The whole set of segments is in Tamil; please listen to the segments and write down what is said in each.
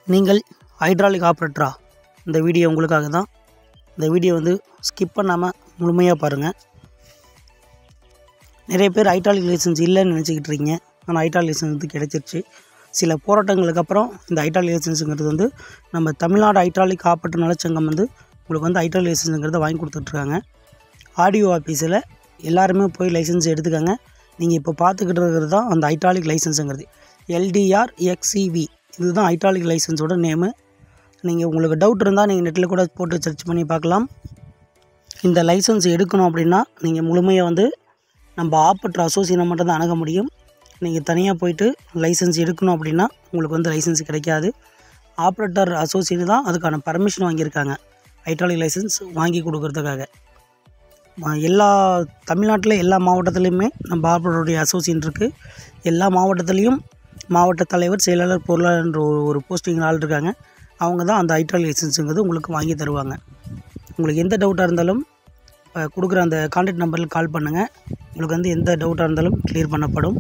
நீங்கள் ஹைட்ராலிக் ஆப்ரேட்டரா இந்த வீடியோ உங்களுக்காக தான் இந்த வீடியோ வந்து ஸ்கிப் பண்ணாமல் முழுமையாக பாருங்கள் நிறைய பேர் ஹைட்ராலிக் லைசன்ஸ் இல்லைன்னு நினச்சிக்கிட்டு இருக்கீங்க ஆனால் ஹைட்ராலிக் லைசன்ஸ் வந்து கிடச்சிருச்சு சில போராட்டங்களுக்கு அப்புறம் இந்த ஹைட்ராலிக் லைசன்ஸுங்கிறது வந்து நம்ம தமிழ்நாடு ஹைட்ராலிக் ஆப்ரேட்டர் நலச்சங்கம் வந்து உங்களுக்கு வந்து ஹைட்ராலிக் லைசன்ஸுங்கிறத வாங்கி கொடுத்துட்ருக்காங்க ஆடியோ ஆஃபீஸில் எல்லாருமே போய் லைசன்ஸ் எடுத்துக்கங்க நீங்கள் இப்போ பார்த்துக்கிட்டு இருக்கிறது தான் அந்த ஹைட்ராலிக் லைசன்ஸுங்கிறது எல்டிஆர் எக்ஸிவி இதுதான் ஹைட்ராலிக் லைசன்ஸோட நேமு நீங்கள் உங்களுக்கு டவுட் இருந்தால் நீங்கள் நெட்டில் கூட போட்டு சர்ச் பண்ணி பார்க்கலாம் இந்த லைசன்ஸ் எடுக்கணும் அப்படின்னா நீங்கள் முழுமையாக வந்து நம்ம ஆப்ரேட்டர் அசோசியனை மட்டும் தான் அணுக முடியும் நீங்கள் தனியாக போயிட்டு லைசன்ஸ் எடுக்கணும் அப்படின்னா உங்களுக்கு வந்து லைசன்ஸ் கிடைக்காது ஆப்ரேட்டர் அசோசியேட் தான் அதுக்கான பர்மிஷன் வாங்கியிருக்காங்க ஹைட்ராலிக் லைசன்ஸ் வாங்கி கொடுக்கறதுக்காக ம- எல்லா தமிழ்நாட்டில் எல்லா மாவட்டத்துலேயுமே நம்ம ஆப்ரேட்டருடைய அசோசியேஷன் இருக்குது எல்லா மாவட்டத்துலேயும் மாவட்ட தலைவர் செயலாளர் பொருளாளர் ஒரு ஒரு போஸ்டிங் ஆள் இருக்காங்க அவங்க தான் அந்த ஹைட்ராலிக் லைசன்ஸுங்கிறது உங்களுக்கு வாங்கி தருவாங்க உங்களுக்கு எந்த டவுட்டாக இருந்தாலும் இப்போ கொடுக்குற அந்த கான்டாக்ட் நம்பரில் கால் பண்ணுங்கள் உங்களுக்கு வந்து எந்த டவுட்டாக இருந்தாலும் கிளியர் பண்ணப்படும்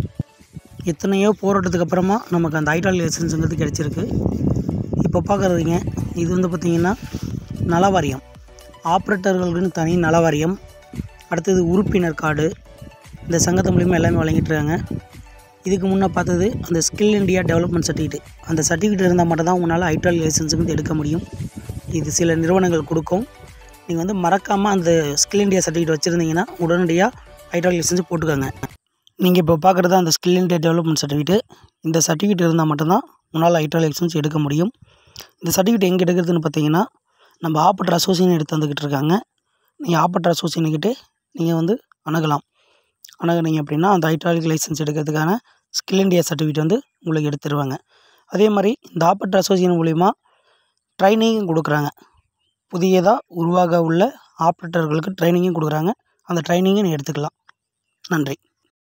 எத்தனையோ போராட்டத்துக்கு அப்புறமா நமக்கு அந்த ஹைட்ராலிக் லைசன்ஸுங்கிறது கிடச்சிருக்கு இப்போ பார்க்குறதுங்க இது வந்து பார்த்திங்கன்னா நல வாரியம் ஆப்ரேட்டர்களுக்குன்னு தனி நல வாரியம் அடுத்தது உறுப்பினர் கார்டு இந்த சங்கத்து மூலிமா எல்லாமே வழங்கிட்டு இருக்காங்க இதுக்கு முன்னே பார்த்தது அந்த ஸ்கில் இந்தியா டெவலப்மெண்ட் சர்டிஃபிகேட் அந்த சர்டிஃபிகேட் இருந்தால் மட்டும் தான் உங்களால் ஹைட்ராலிக் லைசன்ஸுக்கு எடுக்க முடியும் இது சில நிறுவனங்கள் கொடுக்கும் நீங்கள் வந்து மறக்காமல் அந்த ஸ்கில் இந்தியா சர்டிஃபிகேட் வச்சுருந்தீங்கன்னா உடனடியாக ஹைட்ராலிக் லைசன்ஸ் போட்டுக்கோங்க நீங்கள் இப்போ பார்க்குறது அந்த ஸ்கில் இந்தியா டெவலப்மெண்ட் சர்டிஃபிகேட் இந்த சர்டிஃபிகேட் இருந்தால் மட்டும்தான் உங்களால் ஹைட்ராலிக் லைசன்ஸ் எடுக்க முடியும் இந்த சர்டிஃபிகேட் எங்கே எடுக்கிறதுன்னு பார்த்தீங்கன்னா நம்ம ஆப்ரேட்டர் அசோசியேஷன் எடுத்து வந்துக்கிட்டு இருக்காங்க நீங்கள் ஆப்ரேட்டர் அசோசியேஷன்கிட்ட நீங்கள் வந்து அணுகலாம் அணுகுனீங்க அப்படின்னா அந்த ஹைட்ராலிக் லைசன்ஸ் எடுக்கிறதுக்கான ஸ்கில் இந்தியா சர்டிஃபிகேட் வந்து உங்களுக்கு எடுத்து தருவாங்க அதே மாதிரி இந்த ஆப்ரேட்டர் அசோசியேஷன் மூலிமா ட்ரைனிங்கும் கொடுக்குறாங்க புதியதாக உருவாக உள்ள ஆப்ரேட்டர்களுக்கு ட்ரைனிங்கும் கொடுக்குறாங்க அந்த ட்ரைனிங்கை நீ எடுத்துக்கலாம் நன்றி